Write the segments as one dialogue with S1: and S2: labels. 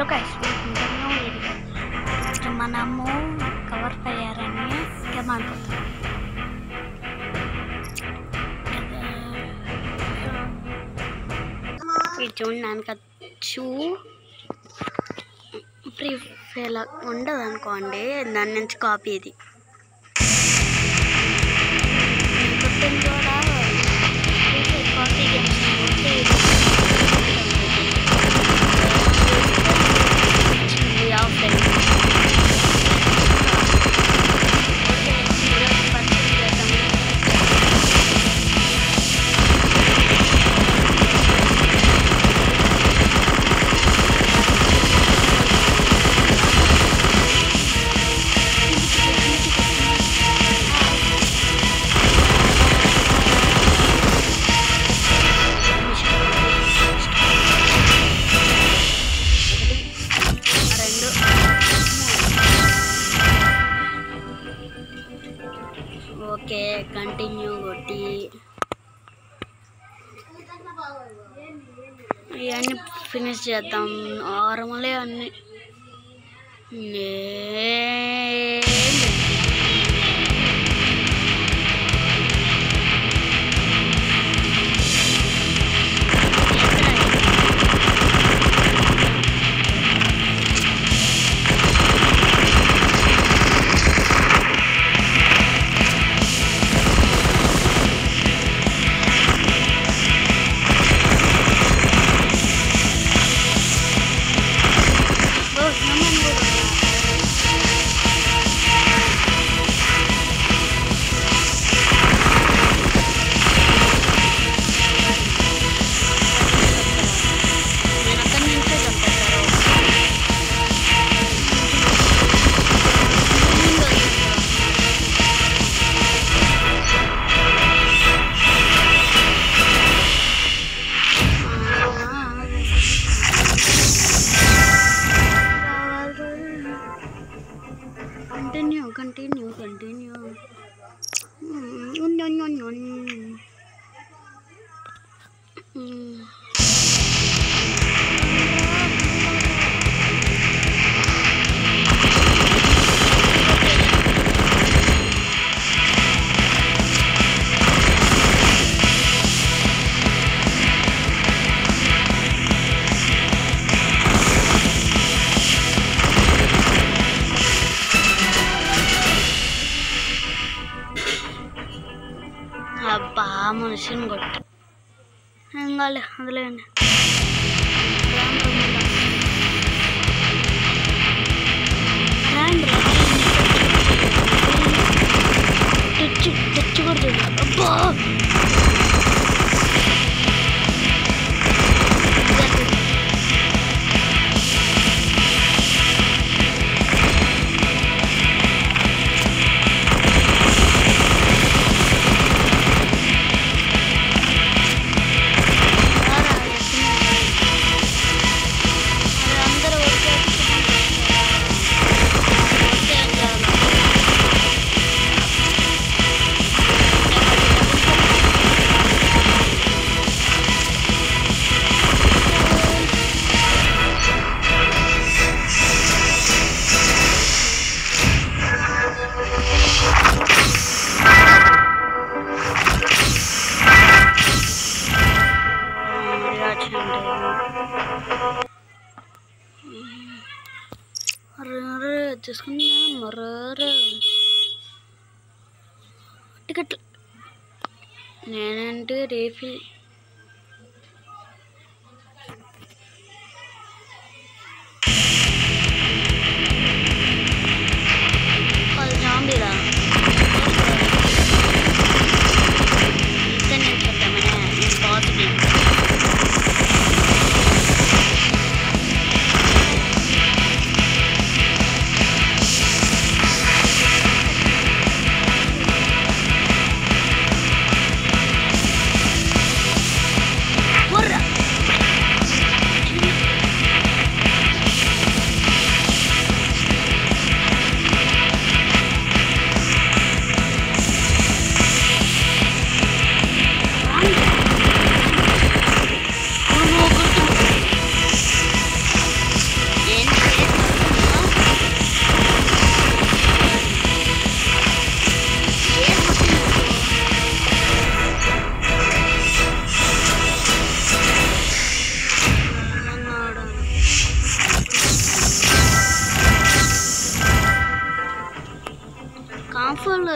S1: Hello guys welcome video ఇప్పుడు మనము cover తయారని ఏమనుకుంటాం ఇది చూడడానికి వచ్చు ఫ్రీ ఫెయిల్ ఉండదు అనుకోండి దాని నుంచి కాపీ ఇది నేను కొట్టింది కూడా free fire copy games okay వచ్చింది ఆఫ్లైన్ ఓకే ఈరోజు పర్చేస్ చేద్దాము రెండు ఓకే కంటిన్యూ కొట్టి ఇవన్నీ ఫినిష్ చేద్దాం నార్మలే అన్ని ఏం లేదు. ఎక్కడ? ఓ, నమ్మను కూడా. నేను అక్కడి నుంచే చంపేశారు కంటిన్యూ కంటిన్యూ కంటిన్యూ అబ్బా మనిషిని కొట్ట ఏం కాలే వదిలేయండి రాండి తెచ్చి తెచ్చకూడదు అబ్బా అందరూ ఒకే అరే తీసుకున్నా మర్ర టికెట్ నేనంటే రీఫిల్ అది జాంబీరా ఇద్దరు నేను చెప్తామనే నేను పాజిటివ్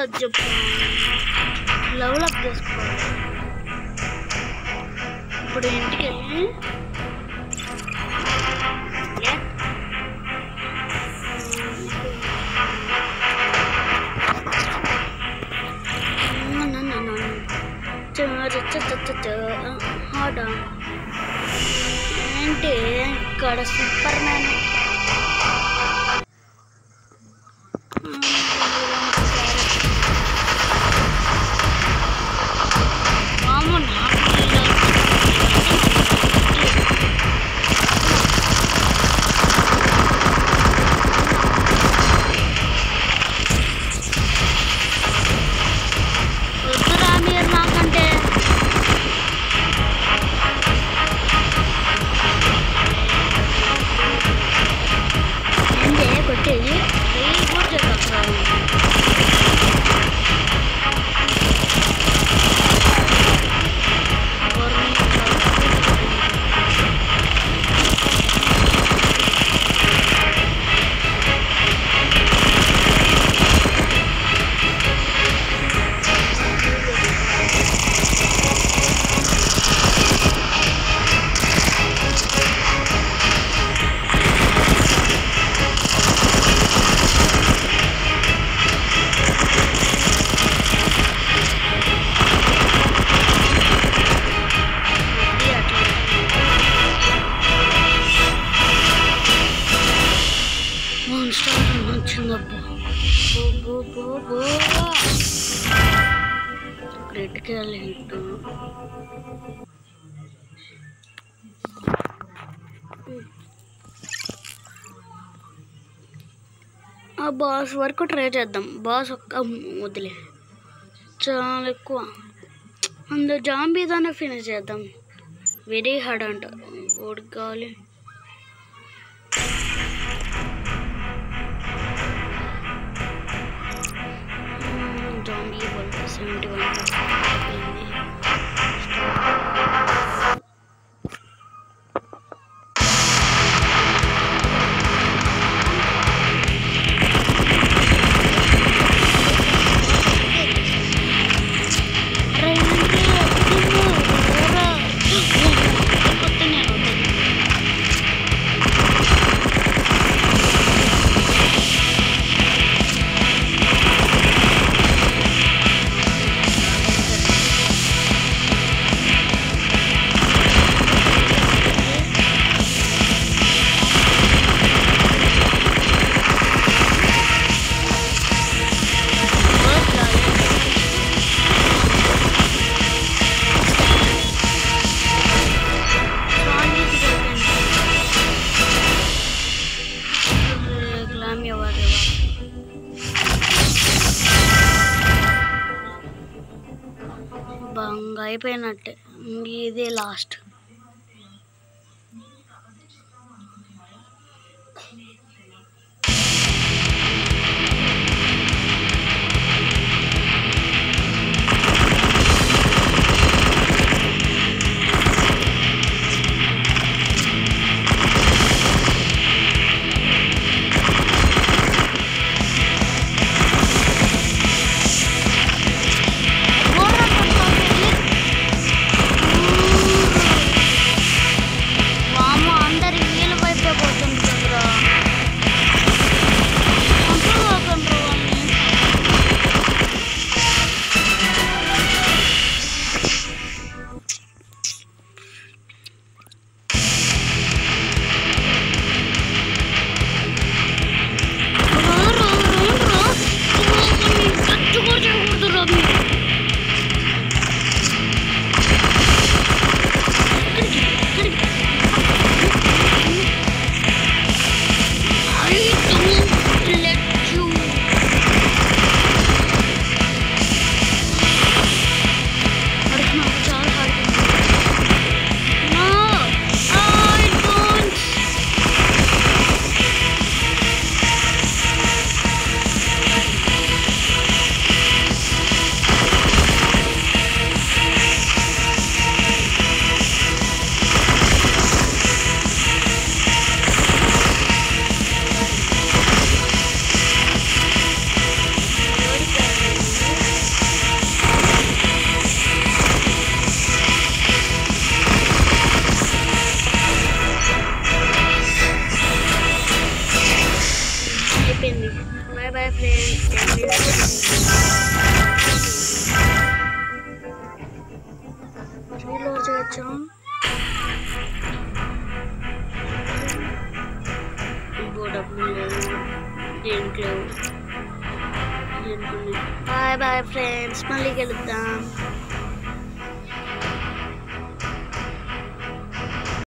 S1: అది చెప్పు లెవెల్ అప్ చేసుకోవాలి ఇప్పుడు ఇంటికి వెళ్ళి ఏ? హాడా ఏంటి ఇక్కడ సూపర్ మ్యాన్ మామూలు వద్దురా మీరు నాకంటే ఏంటి కొట్టేది వెయ్యి కూడా చెప్పరా మాన్స్టర్ వచ్చిందబ్బా బో బో బో బో క్రిటికల్ హిట్ ఆ బాస్ వరకు ట్రై చేద్దాం బాస్ ఒక్క వదిలే చాలా ఎక్కువ అందులో జాంబీ దాన్ని ఫినిష్ చేద్దాం వెరీ హార్డ్ అంట ఓడికి కావాలి జాంబీ బల్బ్ సెవెంటీ వన్ బంగ అయిపోయినట్టే ఇంక ఇదే లాస్ట్ దేనికి లేవు బాయ్ బాయ్ ఫ్రెండ్స్ మళ్ళీ కలుద్దాం